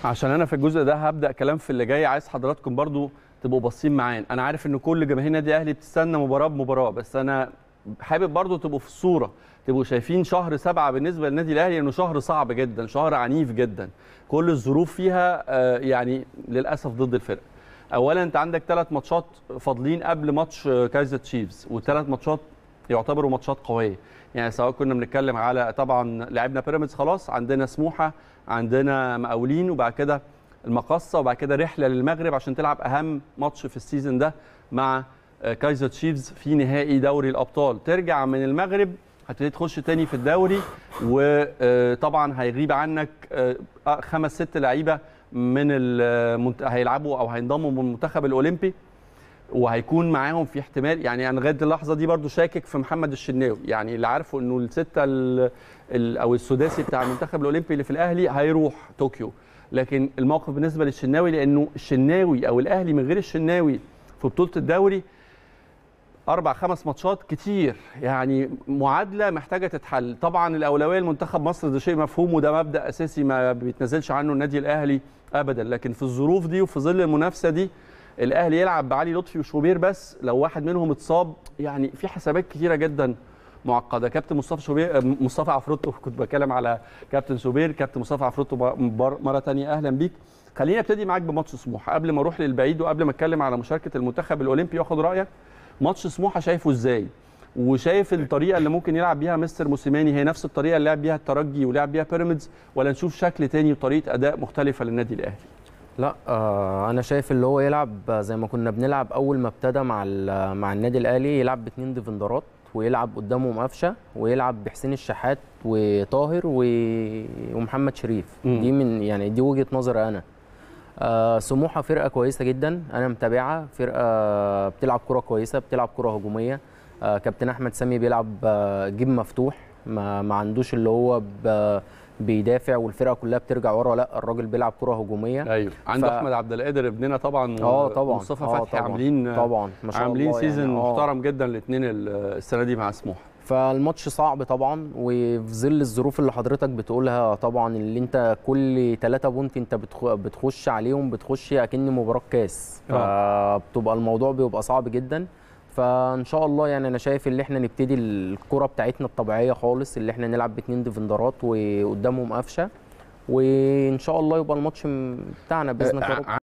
عشان انا في الجزء ده هبدا كلام في اللي جاي عايز حضراتكم برضو تبقوا باصين معانا انا عارف ان كل جماهير النادي الاهلي بتستنى مباراه بمباراه بس انا حابب برضو تبقوا في الصوره تبقوا شايفين شهر سبعة بالنسبه للنادي الاهلي انه شهر صعب جدا شهر عنيف جدا كل الظروف فيها آه، يعني للاسف ضد الفرق اولا انت عندك ثلاث ماتشات فاضلين قبل ماتش آه، كايزر تشيفز والثلاث ماتشات يعتبروا ماتشات قويه يعني سواء كنا بنتكلم على طبعا لعبنا بيراميدز خلاص عندنا سموحه عندنا مقاولين وبعد كده المقصه وبعد كده رحله للمغرب عشان تلعب اهم ماتش في السيزون ده مع آه، كايزر تشيفز في نهائي دوري الابطال ترجع من المغرب هتبتدي تخش تاني في الدوري وطبعا هيغيب عنك آه، آه، خمس ست لعيبه من المنت... هيلعبوا او هينضموا من المنتخب الاولمبي وهيكون معاهم في احتمال يعني انا لغايه اللحظه دي برضو شاكك في محمد الشناوي يعني اللي عارفه انه السته ال... ال... او السداسي بتاع المنتخب الاولمبي اللي في الاهلي هيروح طوكيو لكن الموقف بالنسبه للشناوي لانه الشناوي او الاهلي من غير الشناوي في بطوله الدوري اربع خمس ماتشات كتير يعني معادله محتاجه تتحل طبعا الاولويه لمنتخب مصر ده شيء مفهوم وده مبدا اساسي ما بيتنازلش عنه النادي الاهلي ابدا لكن في الظروف دي وفي ظل المنافسه دي الاهلي يلعب بعلي لطفي وشوبير بس لو واحد منهم اتصاب يعني في حسابات كتيره جدا معقده كابتن مصطفى شوبير مصطفى عفروتو كنت بتكلم على كابتن شوبير كابتن مصطفى عفروتو مر- مره تانية اهلا بيك خليني ابتدي معاك بماتش سموحه قبل ما اروح للبعيد وقبل ما اتكلم على مشاركه المنتخب الاولمبي واخد رايك ماتش سموحه شايفه ازاي وشايف الطريقه اللي ممكن يلعب بيها مستر موسيماني هي نفس الطريقه اللي لعب بيها الترجي ولعب بيها بيراميدز ولا نشوف شكل تاني وطريقه اداء مختلفه للنادي الاهلي لا آه انا شايف اللي هو يلعب زي ما كنا بنلعب اول ما ابتدى مع ال- مع النادي الاهلي يلعب باثنين ديفندرات ويلعب قدامهم قفشه ويلعب بحسين الشحات وطاهر و... ومحمد شريف مم. دي من يعني دي وجهه نظري انا آه سموحه فرقه كويسه جدا انا متابعها فرقه بتلعب كره كويسه بتلعب كره هجوميه آه كابتن احمد سامي بيلعب آه جيم مفتوح ما, ما عندوش اللي هو ب... بيدافع والفرقه كلها بترجع ورا لا الراجل بيلعب كره هجوميه ايوه عنده ف- احمد عبد القادر ابننا طبعا اه طبعا مصطفى آه فتحي طبعاً. عاملين طبعا ما شاء عاملين الله سيزون يعني. آه. محترم جدا الاثنين السنه دي مع سموحه فالماتش صعب طبعا وفي ظل الظروف اللي حضرتك بتقولها طبعا اللي انت كل 3 بونت انت بتخ- بتخش عليهم بتخش اكن مباراه كاس فبتبقى الموضوع بيبقى صعب جدا فان شاء الله يعني انا شايف اللي احنا نبتدي الكره بتاعتنا الطبيعيه خالص اللي احنا نلعب باثنين ديفندرات وقدامهم قفشه وان شاء الله يبقى الماتش م- بتاعنا باذن الله يا رب